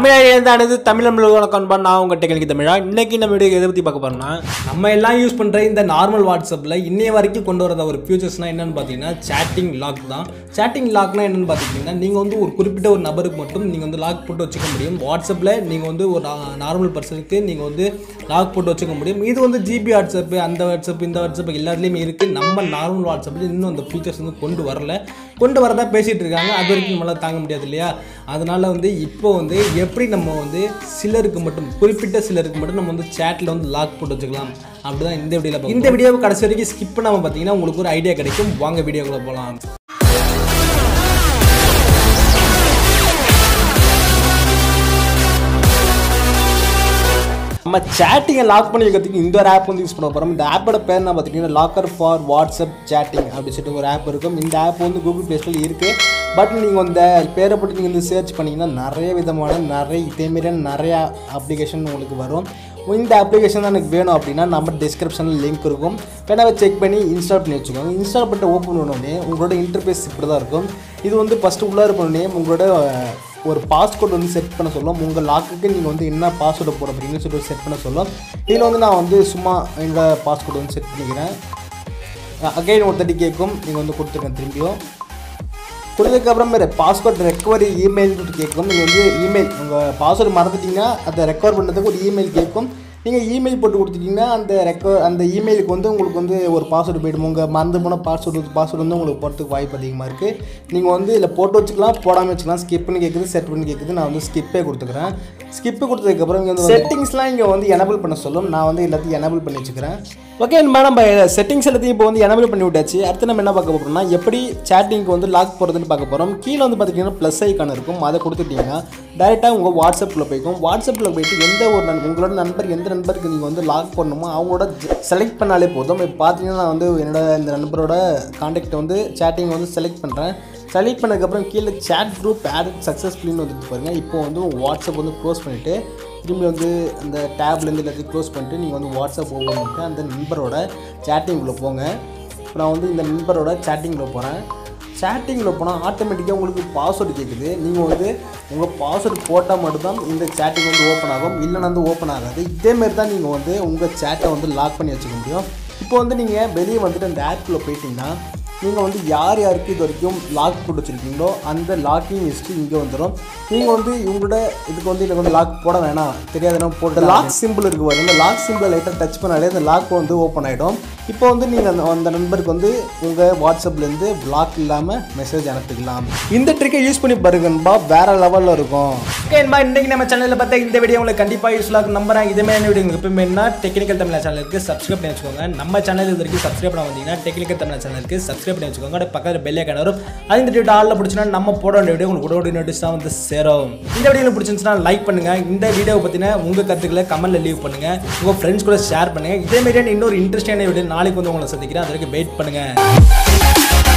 தமிழானது தமிழ் நம்மளுக்கு கண்பான் நான் உங்கள் டெக்னிக் தமிழா இன்னைக்கு நம்ம வீடியோ எதை பற்றி பார்க்க போறோம்னா நம்ம எல்லாம் யூஸ் பண்ணுற இந்த நார்மல் வாட்ஸ்அப்பில் இன்னைய வரைக்கும் கொண்டு வரத ஒரு ஃபியூச்சர்ஸ்னால் என்னன்னு பார்த்தீங்கன்னா சேட்டிங் லாக் தான் சேட்டிங் லாக்னா என்னன்னு பார்த்தீங்கன்னா நீங்கள் வந்து ஒரு குறிப்பிட்ட ஒரு நபருக்கு மட்டும் நீங்கள் வந்து லாக் போட்டு வச்சுக்க முடியும் வாட்ஸ்அப்பில் நீங்கள் வந்து ஒரு நார்மல் பர்சனுக்கு நீங்கள் வந்து லாக் போட்டு வச்சுக்க முடியும் இது வந்து ஜிபி வாட்ஸ்அப் அந்த வாட்ஸ்அப் இந்த வாட்ஸ்அப் எல்லாத்துலேயுமே இருக்குது நம்ம நார்மல் வாட்ஸ்அப்பில் இன்னும் அந்த ஃபீச்சர்ஸ் வந்து கொண்டு வரல கொண்டு வரதா பேசிகிட்டு இருக்காங்க அது வரைக்கும் நம்மளால் தாங்க முடியாது இல்லையா அதனால வந்து இப்போ வந்து எப்படி நம்ம வந்து சிலருக்கு மட்டும் குறிப்பிட்ட சிலருக்கு மட்டும் நம்ம வந்து சேட்டில் வந்து லாக் போட்டு வச்சுக்கலாம் அப்படிதான் இந்த வீடியோவில் இந்த வீடியோவை கடைசி வரைக்கும் ஸ்கிப் பண்ணாமல் பார்த்தீங்கன்னா உங்களுக்கு ஒரு ஐடியா கிடைக்கும் வாங்க வீடியோக்குள்ளே போகலாம் நம்ம சேட்டிங்கை லாக் பண்ணி வைக்கிறதுக்கு இந்த ஒரு ஆப் வந்து யூஸ் பண்ண போகிறோம் இந்த ஆப்போட பேர் என்ன பார்த்தீங்கன்னா லாக்கர் ஃபார் வாட்ஸ்அப் சேட்டிங் அப்படி சொல்லிட்டு ஒரு ஆப் இருக்கும் இந்த ஆப் வந்து கூகுள் ப்ளே ஸ்டோரில் இருக்குது பட் நீங்கள் இந்த பேரை போட்டு நீங்கள் வந்து சர்ச் பண்ணிங்கன்னா நிறைய விதமான நிறைய இதேமாரியான நிறையா அப்ளிகேஷன் உங்களுக்கு வரும் இந்த அப்ளிகேஷன் தான் எனக்கு வேணும் அப்படின்னா நம்ம டிஸ்கிரிப்ஷனில் லிங்க் இருக்கும் வேணா செக் பண்ணி இன்ஸ்டால் பண்ணி வச்சுக்கோங்க இன்ஸ்டால் பண்ணிட்டு ஓப்பன் பண்ணோடனே உங்களோட இன்டர்ஃபேஸ் இப்படி தான் இருக்கும் இது வந்து ஃபஸ்ட்டு உள்ளே இருக்கணுன்னே உங்களோட ஒரு பாஸ்வேர்டு வந்து செட் பண்ண சொல்லும் உங்கள் லாக்குக்கு நீங்கள் வந்து என்ன பாஸ்வேர்டு போட அப்படின்னு சொல்லிட்டு செட் பண்ண சொல்லும் இதில் வந்து நான் வந்து சும்மா என்னோட பாஸ்வேர்டு வந்து செட் பண்ணிக்கிறேன் அகைன் ஒரு தட்டி கேட்கும் நீங்கள் வந்து கொடுத்துருக்கேன் திரும்பியும் கொடுத்ததுக்கப்புறம் வேறு பாஸ்வேர்ட் ரெக்கவரி இமெயில் கேட்கும் நீங்கள் வந்து இமெயில் உங்கள் பாஸ்வேர்டு மறந்துட்டீங்கன்னா அதை ரெக்கவர் பண்ணுறதுக்கு ஒரு இமெயில் கேட்கும் நீங்கள் இமெயில் போட்டு கொடுத்துட்டிங்கன்னா அந்த ரெக்க அந்த இமெயிலுக்கு வந்து உங்களுக்கு வந்து ஒரு பாஸ்வேர்டு போய்டும் உங்கள் மறந்து போன பாஸ்வேர்டு பாஸ்வேர்டு வந்து உங்களுக்கு போகிறதுக்கு வாய்ப்பு அதிகமாக இருக்குது நீங்கள் வந்து இதில் போட்டு வச்சுக்கலாம் போடாமல் வச்சுக்கலாம் ஸ்கிப் பண்ணி கேட்குது செட் பண்ணி கேட்குது நான் வந்து ஸ்கிப்பே கொடுத்துக்கிறேன் ஸ்கிப்பு கொடுத்ததுக்கப்புறம் இங்கே வந்து செட்டிங்ஸ்லாம் இங்கே வந்து எனபிள் பண்ண சொல்லும் நான் வந்து எல்லாத்தையும் எனபிள் பண்ணி வச்சுக்கிறேன் ஓகே நம்ம செட்டிங்ஸ் எல்லாத்தையும் இப்போ வந்து எனபிள் பண்ணி விட்டாச்சு அடுத்து நம்ம என்ன பார்க்க போகிறோம்னா எப்படி சேட்டிங்க்கு வந்து லாக் போகிறதுன்னு பார்க்க போகிறோம் கீழே வந்து பார்த்தீங்கன்னா ப்ளஸ் ஐக்கான் இருக்கும் அதை கொடுத்துட்டிங்கன்னா டேரெக்டாக உங்கள் வாட்ஸ்அப்பில் போய்க்கும் வாட்ஸ்அப்பில் போயிட்டு எந்த ஒரு நண் உங்களோட நண்பர் எந்த நண்பருக்கு நீங்கள் வந்து லாக் பண்ணணுமோ அவங்களோட செலக்ட் பண்ணாலே போதும் இப்போ பார்த்தீங்கன்னா நான் வந்து என்னோட இந்த நண்பரோட காண்டாக்டை வந்து சேட்டிங் வந்து செலக்ட் பண்ணுறேன் செலக்ட் பண்ணதுக்கப்புறம் கீழே சேட் குரூப் ஆட் சக்ஸஸ்ஃபுல்லின்னு வந்துட்டு பாருங்கள் இப்போ வந்து வாட்ஸ்அப் வந்து க்ளோஸ் பண்ணிவிட்டு திரும்பி வந்து அந்த டேப்லேருந்து எல்லாத்தையும் க்ளோஸ் பண்ணிட்டு நீங்கள் வந்து வாட்ஸ்அப் ஓப்பன் பண்ணிட்டு அந்த நண்பரோட சேட்டிங்குள்ளே போங்க இப்போ நான் வந்து இந்த நண்பரோட சேட்டிங்கில் போகிறேன் சேட்டிங்கில் போனால் ஆட்டோமேட்டிக்காக உங்களுக்கு பாஸ்வேர்டு கேட்குது நீங்கள் வந்து உங்கள் பாஸ்வேர்டு போட்டால் மட்டும்தான் இந்த சேட்டிங் வந்து ஓப்பன் ஆகும் இல்லைன்னா வந்து ஓப்பன் ஆகாது இதேமாரி தான் நீங்கள் வந்து உங்கள் சேட்டை வந்து லாக் பண்ணி வச்சுக்க முடியும் இப்போ வந்து நீங்கள் வெளியே வந்துட்டு அந்த ஆப்குள்ளே போயிட்டீங்கன்னா நீங்கள் வந்து யார் யாருக்கு இது வரைக்கும் லாக் போட்டு வச்சுருக்கீங்களோ அந்த லாக்கிங் ஹிஸ்ட்ரி இங்கே வந்துடும் நீங்கள் வந்து இவங்களோட இதுக்கு வந்து எனக்கு வந்து லாக் போட வேணாம் தெரியாதுன்னா போட்டு லாக் சிம்பிள் இருக்கு பாருங்க இந்த லாக் சிம்பிளை லைட்டாக டச் பண்ணாலே அந்த லாக் வந்து ஓப்பன் ஆகிடும் இப்போ வந்து நீங்கள் அந்த அந்த நண்பருக்கு வந்து உங்கள் வாட்ஸ்அப்லேருந்து பிளாக் இல்லாமல் மெசேஜ் அனுப்பிக்கலாம் இந்த ட்ரிக்கை யூஸ் பண்ணி பாருங்கன்பா வேற லெவலில் இருக்கும் ஓகேன்பா இன்றைக்கி நம்ம சேனலில் பார்த்தா இந்த வீடியோ உங்களுக்கு கண்டிப்பாக யூஸ்ஃபுல்லாக இருக்கும் நம்புறேன் இதே மாதிரி வீடியோ உங்களுக்கு எப்பவுமே என்ன டெக்னிக்கல் தமிழ் சேனலுக்கு சப்ஸ்கிரைப் பண்ணி வச்சுக்கோங்க நம்ம சேனல் இது வரைக்கும் சப்ஸ்கிரைப் பண்ண வந்தீங்கன்னா டெக்னிக்கல் தமிழ் சேனலுக்கு சப்ஸ்கிரைப் பண்ணி வச்சுக்கோங்க அப்படியே பக்கத்தில் பெல்லே வரும் அது இந்த வீடியோ ஆளில் பிடிச்சினா நம்ம போட வேண்டிய வீடியோ உங்களுக்கு உடனடி நோட்டீஸ் தான் வந்து சேரும் இந்த வீடியோ பிடிச்சிருந்துச்சுன்னா லைக் பண்ணுங்க இந்த வீடியோ பற்றின உங்கள் கருத்துக்களை கமெண்ட்ல லீவ் பண்ணுங்க உங்கள் ஃப்ரெண்ட்ஸ் கூட ஷேர் பண்ணுங்க இதே மாதிரியான இன்னொரு இன்ட்ரெஸ்டான வீடியோ நாளைக்கு வந்து உங்களை சந்திக்கிறேன் அது வரைக்கும் வெயிட் பண்ணுங்க